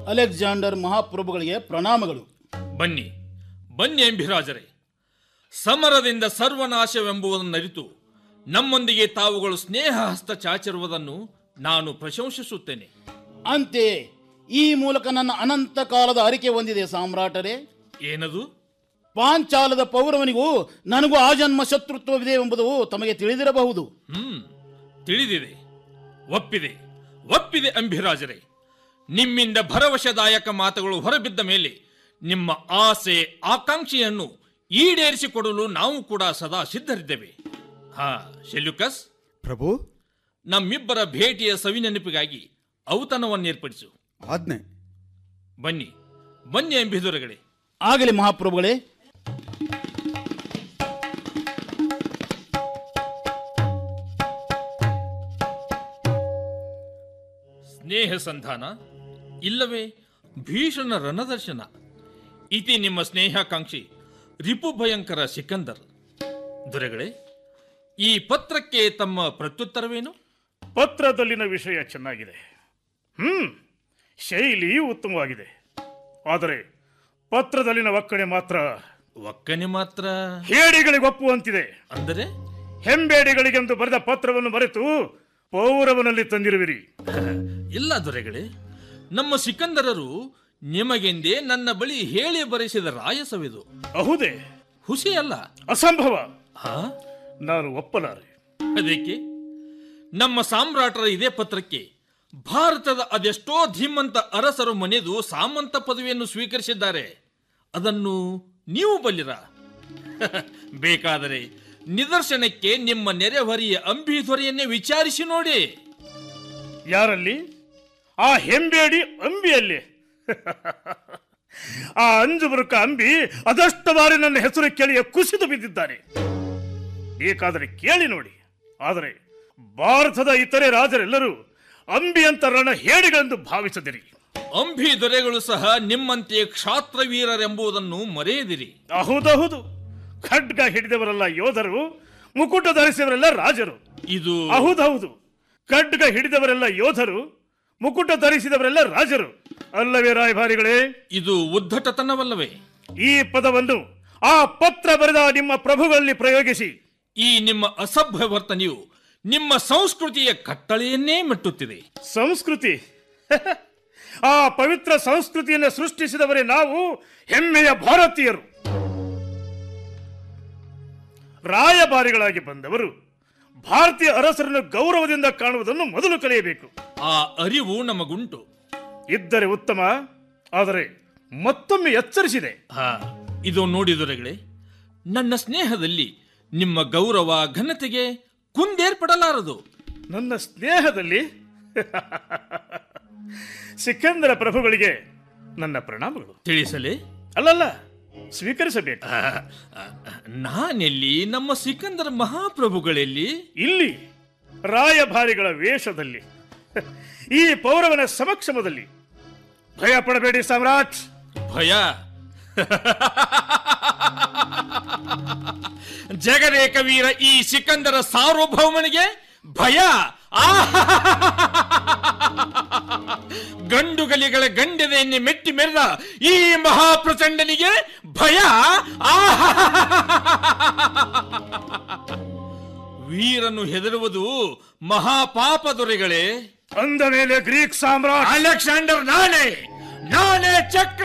Alexander ಮಹಾಪ್ರಭುಗಳಿಗೆ ಪ್ರಣಾಮಗಳು ಬನ್ನಿ ಬನ್ನಿ ಎಂಭಿರಾಜರೇ ಸಮರದಿಂದ ಸರ್ವನಾಶವೆಂಬುದನ್ನು ಅರಿತು ನಮ್ಮೊಂದಿಗೆ ತಾವುಗಳು ಸ್ನೇಹ ಹಸ್ತ ಚಾಚಿರುವುದನ್ನು ನಾನು ಪ್ರಶಂಸಿಸುತ್ತೇನೆ ಅಂತೆಯೇ ಈ ಮೂಲಕ ನನ್ನ ಅನಂತ ಕಾಲದ ಅರಿಕೆ ಹೊಂದಿದೆ ಸಾಮ್ರಾಟರೇ ಏನದು ಪಾಂಚಾಲದ ಪೌರವನಿಗೂ ನನಗೂ ಆಜನ್ಮ ಶತ್ರುತ್ವವಿದೆ ಎಂಬುದು ತಮಗೆ ತಿಳಿದಿರಬಹುದು ಹ್ಮ್ ತಿಳಿದಿದೆ ಒಪ್ಪಿದೆ ಒಪ್ಪಿದೆ ಅಂಭಿರಾಜರೇ ನಿಮ್ಮಿಂದ ಭರವಸೆದಾಯಕ ಮಾತುಗಳು ಹೊರಬಿದ್ದ ಮೇಲೆ ನಿಮ್ಮ ಆಸೆ ಆಕಾಂಕ್ಷೆಯನ್ನು ಈಡೇರಿಸಿಕೊಡಲು ನಾವು ಕೂಡ ಸದಾ ಸಿದ್ಧರಿದ್ದೇವೆ ಹಾ ಶೆಲ್ಯುಕಸ್ ಪ್ರಭು ನಮ್ಮಿಬ್ಬರ ಭೇಟಿಯ ಸವಿನೆನಪಿಗಾಗಿ ಔತಣವನ್ನು ಏರ್ಪಡಿಸು ಆಜ್ಞೆ ಬನ್ನಿ ಬನ್ನಿ ಎಂಬಿದುರಗಳೇ ಆಗಲಿ ಮಹಾಪ್ರಭುಗಳೇ ಸ್ನೇಹ ಸಂಧಾನ ಇಲ್ಲವೇ ಭೀಷಣ ರಣದರ್ಶನ ಇತಿ ನಿಮ್ಮ ಸ್ನೇಹಾಕಾಂಕ್ಷಿ ರಿಪು ಭಯಂಕರ ಸಿಕಂದರ್ ದೊರೆಗಳೇ ಈ ಪತ್ರಕ್ಕೆ ತಮ್ಮ ಪ್ರತ್ಯುತ್ತರವೇನು ಪತ್ರದಲ್ಲಿನ ವಿಷಯ ಚೆನ್ನಾಗಿದೆ ಹ್ಮ್ ಶೈಲಿ ಉತ್ತಮವಾಗಿದೆ ಆದರೆ ಪತ್ರದಲ್ಲಿನ ಒಕ್ಕಣೆ ಮಾತ್ರ ಒಕ್ಕನೆ ಮಾತ್ರ ಹೇಡಿಗಳಿಗೆ ಒಪ್ಪುವಂತಿದೆ ಅಂದರೆ ಹೆಂಬೇಡಿಗಳಿಗೆಂದು ಬರೆದ ಪತ್ರವನ್ನು ಮರೆತು ಪೌರವನಲ್ಲಿ ತಂದಿರುವಿರಿ ಇಲ್ಲ ದೊರೆಗಳೇ ನಮ್ಮ ಸಿಕಂದರರು ನಿಮಗೆಂದೇ ನನ್ನ ಬಳಿ ಹೇಳಿ ಬರೆಸಿದ ರಾಯಸವಿದು ಅಹುದೇ ಹುಸಿ ಅಲ್ಲ ಅಸಂಭವ ಹಾ ನಾನು ಒಪ್ಪಲಾರೆ ಅದಕ್ಕೆ ನಮ್ಮ ಸಾಮ್ರಾಟರ ಇದೇ ಪತ್ರಕ್ಕೆ ಭಾರತದ ಅದೆಷ್ಟೋ ಧೀಮಂತ ಅರಸರು ಮನೆದು ಸಾಮಂತ ಪದವಿಯನ್ನು ಸ್ವೀಕರಿಸಿದ್ದಾರೆ ಅದನ್ನು ನೀವು ಬಲ್ಲಿರ ಬೇಕಾದರೆ ನಿದರ್ಶನಕ್ಕೆ ನಿಮ್ಮ ನೆರೆಹೊರೆಯ ಅಂಬಿಧ್ವರಿಯನ್ನೇ ವಿಚಾರಿಸಿ ನೋಡಿ ಯಾರಲ್ಲಿ ಆ ಹೆಂಬೇಡಿ ಅಂಬಿಯಲ್ಲಿ ಆ ಅಂಜುಬುರುಕ ಅಂಬಿ ಅದಷ್ಟು ಬಾರಿ ನನ್ನ ಹೆಸರು ಕೇಳಿಯ ಕುಸಿದು ಬಿದ್ದಿದ್ದಾನೆ ಬೇಕಾದರೆ ಕೇಳಿ ನೋಡಿ ಆದರೆ ಭಾರತದ ಇತರೆ ರಾಜರೆಲ್ಲರೂ ಅಂಬಿ ಅಂತ ರಣ ಹೇಡಿಗಳೆಂದು ಭಾವಿಸದಿರಿ ಅಂಬಿ ದೊರೆಗಳು ಸಹ ನಿಮ್ಮಂತೆ ಕ್ಷಾತ್ರವೀರರೆಂಬುದನ್ನು ಮರೆಯದಿರಿ ಹೌದೌದು ಖಡ್ಗ ಹಿಡಿದವರೆಲ್ಲ ಯೋಧರು ಮುಕುಟ ಧರಿಸಿದವರೆಲ್ಲ ರಾಜರು ಇದು ಹೌದೌದು ಖಡ್ಗ ಹಿಡಿದವರೆಲ್ಲ ಯೋಧರು ಮುಕುಟ ಧರಿಸಿದವರೆಲ್ಲ ರಾಜರು ಅಲ್ಲವೇ ರಾಯಭಾರಿಗಳೇ ಇದು ಉದ್ದಟತನವಲ್ಲವೇ ಈ ಪದವನ್ನು ಆ ಪತ್ರ ಬರೆದ ನಿಮ್ಮ ಪ್ರಭುಗಳಲ್ಲಿ ಪ್ರಯೋಗಿಸಿ ಈ ನಿಮ್ಮ ಅಸಭ್ಯ ವರ್ತನೆಯು ನಿಮ್ಮ ಸಂಸ್ಕೃತಿಯ ಕಟ್ಟಳೆಯನ್ನೇ ಮೆಟ್ಟುತ್ತಿದೆ ಸಂಸ್ಕೃತಿ ಆ ಪವಿತ್ರ ಸಂಸ್ಕೃತಿಯನ್ನು ಸೃಷ್ಟಿಸಿದವರೇ ನಾವು ಹೆಮ್ಮೆಯ ಭಾರತೀಯರು ರಾಯಭಾರಿಗಳಾಗಿ ಬಂದವರು ಭಾರತೀಯ ಅರಸರನ್ನು ಗೌರವದಿಂದ ಕಾಣುವುದನ್ನು ಮೊದಲು ಕಲಿಯಬೇಕು ಆ ಅರಿವು ನಮಗುಂಟು ಇದ್ದರೆ ಉತ್ತಮ ಆದರೆ ಮತ್ತೊಮ್ಮೆ ಎಚ್ಚರಿಸಿದೆ ಹಾ ಇದು ನೋಡಿದೊರೆಗಳೇ ನನ್ನ ಸ್ನೇಹದಲ್ಲಿ ನಿಮ್ಮ ಗೌರವ ಘನತೆಗೆ ಕುಂದೇರ್ಪಡಲಾರದು ನನ್ನ ಸ್ನೇಹದಲ್ಲಿ ಸಿಕಂದರ ಪ್ರಭುಗಳಿಗೆ ನನ್ನ ಪ್ರಣಾಮಗಳು ತಿಳಿಸಲೇ ಅಲ್ಲಲ್ಲ ಸ್ವೀಕರಿಸಬೇಕು ಆ, ಆ, ನಾನೆಲ್ಲಿ ನಮ್ಮ ಸಿಕಂದರ ಮಹಾಪ್ರಭುಗಳೆಲ್ಲಿ ಇಲ್ಲಿ ರಾಯಭಾರಿಗಳ ವೇಷದಲ್ಲಿ ಈ ಪೌರವನ ಸಮಕ್ಷಮದಲ್ಲಿ ಭಯ ಪಡಬೇಡಿ ಸಾಮ್ರಾಟ್ ಭಯ ಜಗದೇಕ ವೀರ ಈ ಸಿಕಂದರ ಸಾರ್ವಭೌಮನಿಗೆ ಭಯ ಆ ಗಂಡುಗಲಿಗಳ ಗಂಡದೆಯನ್ನೇ ಮೆಟ್ಟಿ ಮೆರೆದ ಈ ಮಹಾಪ್ರಚಂಡನಿಗೆ ಭಯ ಆ ವೀರನು ಹೆದರುವುದು ಮಹಾಪಾಪ ದೊರೆಗಳೇ ಅಂದ ಮೇಲೆ ಗ್ರೀಕ್ ಸಾಮ್ರಾಟ್ ಅಲೆಕ್ಸಾಂಡರ್ ನಾನೇ ನಾನೇ ಚಕ್ರ